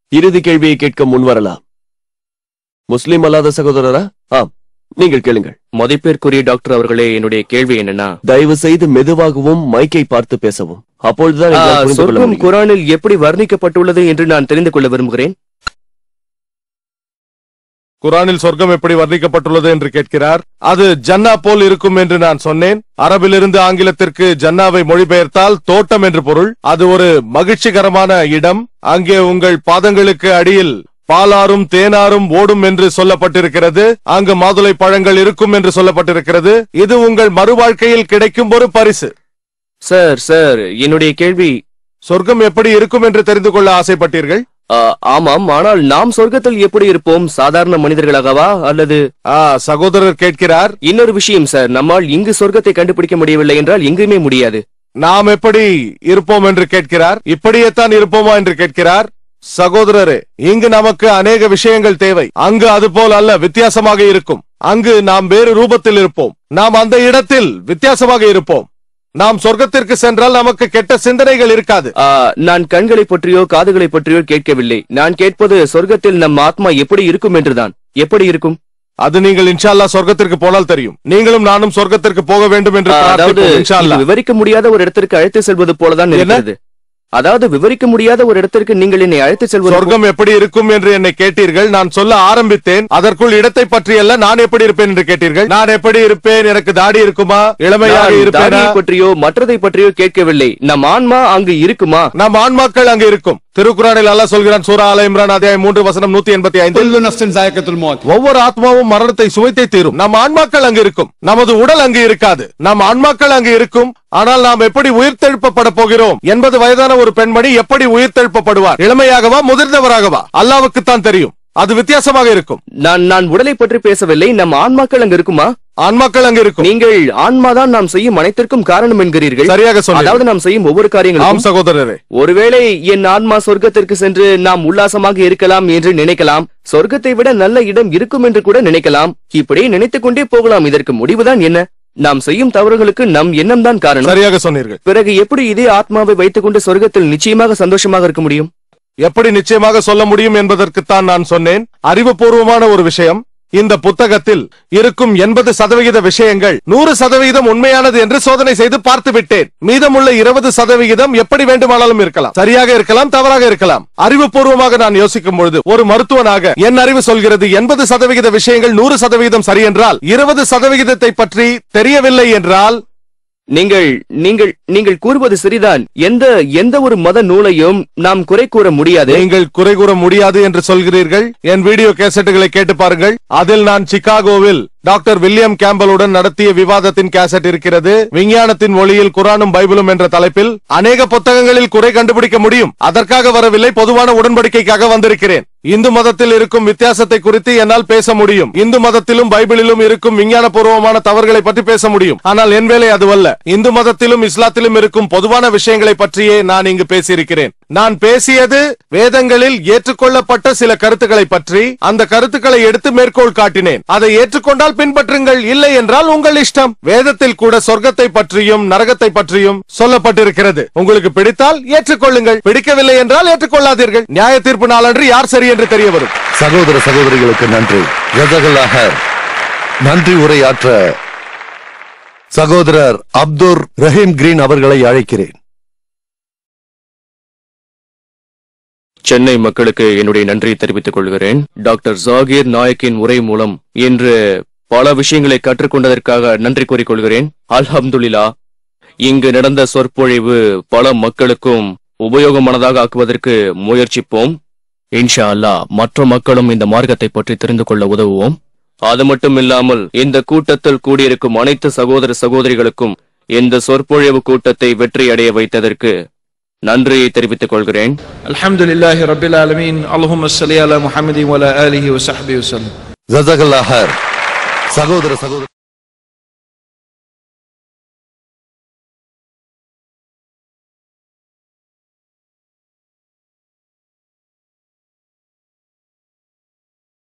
இறுதி கேள்வியை கேட்க முன்வரலாம் முஸ்லிம் அல்லாத சகோதரரா ஆம் நீங்கள் கேளுங்கள் மதிப்பிற்குரிய டாக்டர் அவர்களே என்னுடைய கேள்வி என்னன்னா தயவு செய்து மெதுவாகவும் மைக்கை பார்த்து பேசவும் அப்பொழுதுதான் ஆ, எங்களால் புரிந்து கொள்ள சொர்க்கம் முடியும். குரானில் எப்படி வர்ணிக்கப்பட்டுள்ளது என்று நான் தெரிந்து கொள்ள விரும்புகிறேன் குரானில் சொர்க்கம் எப்படி வர்ணிக்கப்பட்டுள்ளது என்று கேட்கிறார் அது ஜன்னா போல் இருக்கும் என்று நான் சொன்னேன் அரபிலிருந்து ஆங்கிலத்திற்கு ஜன்னாவை மொழிபெயர்த்தால் தோட்டம் என்று பொருள் அது ஒரு மகிழ்ச்சிகரமான இடம் அங்கே உங்கள் பாதங்களுக்கு அடியில் பாலாரும் தேனாரும் ஓடும் என்று சொல்லப்பட்டிருக்கிறது அங்கு மாதுளை பழங்கள் இருக்கும் என்று சொல்லப்பட்டிருக்கிறது இது உங்கள் மறுவாழ்க்கையில் கிடைக்கும் ஒரு பரிசு சார் சார் என்னுடைய கேள்வி சொர்க்கம் எப்படி இருக்கும் என்று தெரிந்து கொள்ள ஆசைப்பட்டீர்கள் ஆ, ஆமாம் ஆனால் நாம் சொர்க்கத்தில் எப்படி இருப்போம் சாதாரண மனிதர்களாகவா அல்லது ஆ சகோதரர் கேட்கிறார் இன்னொரு விஷயம் சார் நம்மால் இங்கு சொர்க்கத்தை கண்டுபிடிக்க முடியவில்லை என்றால் எங்குமே முடியாது நாம் எப்படி இருப்போம் என்று கேட்கிறார் இப்படியேத்தான் இருப்போமா என்று கேட்கிறார் சகோதரரே இங்கு நமக்கு அநேக விஷயங்கள் தேவை அங்கு அது போல் அல்ல வித்தியாசமாக இருக்கும் அங்கு நாம் வேறு ரூபத்தில் இருப்போம் நாம் அந்த இடத்தில் வித்தியாசமாக இருப்போம் நாம் சொர்க்கத்திற்கு சென்றால் நமக்கு கெட்ட சிந்தனைகள் இருக்காது ஆ, நான் கண்களை பற்றியோ காதுகளை பற்றியோ கேட்கவில்லை நான் கேட்பது சொர்க்கத்தில் நம் ஆத்மா எப்படி இருக்கும் என்றுதான் எப்படி இருக்கும் அது நீங்கள் இன்ஷா அல்லாஹ் சொர்க்கத்திற்கு போனால் தெரியும் நீங்களும் நானும் சொர்க்கத்திற்கு போக வேண்டும் என்று ஆ, அதாவது பிரார்த்திப்போம், இன்ஷா இது அல்லாஹ். விவரிக்க முடியாத ஒரு இடத்திற்கு அழைத்து செல்வது போலதான் என்ன? இருக்கிறது அதாவது விவரிக்க முடியாத ஒரு இடத்திற்கு நீங்கள் என்னை அழைத்து செல்வது போ- சொர்க்கம் எப்படி இருக்கும் என்று என்னை கேட்டீர்கள் நான் சொல்ல ஆரம்பித்தேன் அதற்குள் இடத்தை பற்றி அல்ல நான் எப்படி இருப்பேன் என்று கேட்டீர்கள் நான் எப்படி இருப்பேன் எனக்கு தாடி இருக்குமா இளமையாக நான் இருப்பேனா தாடியை பற்றியோ மற்றதை பற்றியோ கேட்கவில்லை நம் ஆன்மா அங்கு இருக்குமா நம் ஆன்மாக்கள் அங்கு இருக்கும் திருக்குறானில் அல்லாஹ் சொல்கிறான் சூரா ஆல இம்ரான் அத்தியாயம் மூன்று வசனம் நூத்தி எண்பத்தி ஐந்து كل نفس ذائقة الموت ஒவ்வொரு ஆத்மாவும் மரணத்தை சுவைத்தே தீரும் நம் ஆன்மாக்கள் அங்கு இருக்கும் நமது உடல் அங்கு இருக்காது நம் ஆன்மாக்கள் அங்கு இருக்கும் ஆனால் நாம் எப்படி உயிர்த்தெழுப்பப்பட போகிறோம் எண்பது வயதான ஒரு பெண்மணி எப்படி உயிர்த்தெழுப்பப்படுவார் இளமையாகவா முதிர்ந்தவராகவா அல்லாவுக்குத்தான் தெரியும் அது வித்தியாசமாக இருக்கும் நான் நான் உடலை பற்றி பேசவில்லை நம் ஆன்மாக்கள் அங்கு இருக்குமா ஆன்மாக்கள் அங்கு இருக்கும் நீங்கள் ஆன்மாதான் நாம் செய்யும் அனைத்திற்கும் காரணம் என்கிறீர்கள் சரியாக சொன்னீர்கள் அதாவது நாம் செய்யும் ஒவ்வொரு ஆம் காரியங்களும் சகோதரரே ஒருவேளை என் ஆன்மா சொர்க்கத்திற்கு சென்று நாம் உல்லாசமாக இருக்கலாம் என்று நினைக்கலாம் சொர்க்கத்தை விட நல்ல இடம் இருக்கும் என்று கூட நினைக்கலாம் இப்படி நினைத்துக் கொண்டே போகலாம் இதற்கு முடிவுதான் என்ன நாம் செய்யும் தவறுகளுக்கு நம் எண்ணம் தான் காரணம் சரியாக சொன்னீர்கள் பிறகு எப்படி இதே ஆத்மாவை வைத்துக் கொண்டு சொர்க்கத்தில் நிச்சயமாக சந்தோஷமாக இருக்க முடியும் எப்படி நிச்சயமாக சொல்ல முடியும் என்பதற்குத்தான் நான் சொன்னேன் அறிவுபூர்வமான ஒரு விஷயம் இந்த புத்தகத்தில் இருக்கும் எண்பது சதவிகித விஷயங்கள் நூறு சதவிகிதம் உண்மையானது என்று சோதனை செய்து பார்த்து விட்டேன் மீதமுள்ள இருபது சதவிகிதம் எப்படி வேண்டுமானாலும் இருக்கலாம் சரியாக இருக்கலாம் தவறாக இருக்கலாம் அறிவுபூர்வமாக நான் யோசிக்கும் பொழுது ஒரு மருத்துவனாக என் அறிவு சொல்கிறது எண்பது சதவிகித விஷயங்கள் நூறு சதவிகிதம் சரி என்றால் இருபது சதவிகிதத்தை பற்றி தெரியவில்லை என்றால் நீங்கள் நீங்கள் நீங்கள் கூறுவது சரிதான் எந்த எந்த ஒரு மத நூலையும் நாம் குறை கூற முடியாது நீங்கள் குறை கூற முடியாது என்று சொல்கிறீர்கள் என் வீடியோ கேசட்டுகளை கேட்டு பாருங்கள் அதில் நான் சிகாகோவில் டாக்டர் வில்லியம் கேம்பலுடன் நடத்திய விவாதத்தின் கேசட் இருக்கிறது விஞ்ஞானத்தின் ஒளியில் குரானும் பைபிளும் என்ற தலைப்பில் அநேக புத்தகங்களில் குறை கண்டுபிடிக்க முடியும் அதற்காக வரவில்லை பொதுவான உடன்படிக்கைக்காக வந்திருக்கிறேன் இந்து மதத்தில் இருக்கும் வித்தியாசத்தை குறித்து என்னால் பேச முடியும் இந்து மதத்திலும் பைபிளிலும் இருக்கும் விஞ்ஞானபூர்வமான தவறுகளை பற்றி பேச முடியும் ஆனால் என் வேலை அதுவல்ல இந்து மதத்திலும் இஸ்லாத்திலும் இருக்கும் பொதுவான விஷயங்களை பற்றியே நான் இங்கு பேசியிருக்கிறேன் நான் பேசியது வேதங்களில் ஏற்றுக்கொள்ளப்பட்ட சில கருத்துக்களை பற்றி அந்த கருத்துக்களை எடுத்து மேற்கோள் காட்டினேன் அதை ஏற்றுக்கொண்டால் பின்பற்றுங்கள் இல்லை என்றால் உங்கள் இஷ்டம் வேதத்தில் கூட சொர்க்கத்தை பற்றியும் நரகத்தை பற்றியும் சொல்லப்பட்டிருக்கிறது உங்களுக்கு பிடித்தால் ஏற்றுக்கொள்ளுங்கள் பிடிக்கவில்லை என்றால் ஏற்றுக்கொள்ளாதீர்கள் நியாய தீர்ப்பு நாளன்று யார் சரி என்று தெரிய வரும் சகோதர சகோதரிகளுக்கு நன்றி ஜதகல்லாக நன்றி உரையாற்ற சகோதரர் அப்துர் ரஹீம் கிரீன் அவர்களை அழைக்கிறேன் சென்னை மக்களுக்கு என்னுடைய நன்றியை தெரிவித்துக் கொள்கிறேன் டாக்டர் ஜாகீர் நாயக்கின் உரை மூலம் இன்று பல விஷயங்களை கற்றுக்கொண்டதற்காக நன்றி கூறிக்கொள்கிறேன் அல்ஹம்துலில்லா இங்கு நடந்த சொற்பொழிவு பல மக்களுக்கும் உபயோகமானதாக ஆக்குவதற்கு முயற்சிப்போம் இன்ஷா அல்லாஹ் மற்ற மக்களும் இந்த மார்க்கத்தை பற்றி தெரிந்து கொள்ள உதவுவோம் அது மட்டும் இல்லாமல் இந்த கூட்டத்தில் கூடியிருக்கும் அனைத்து சகோதர சகோதரிகளுக்கும் இந்த சொற்பொழிவு கூட்டத்தை வெற்றியடைய வைத்ததற்கு நன்றியை தெரிவித்துக் கொள்கிறேன் الحمد لله رب العالمين اللهم صل على محمد وعلى آله وصحبه وسلم ஜதகல்லாக சகோதர சகோதர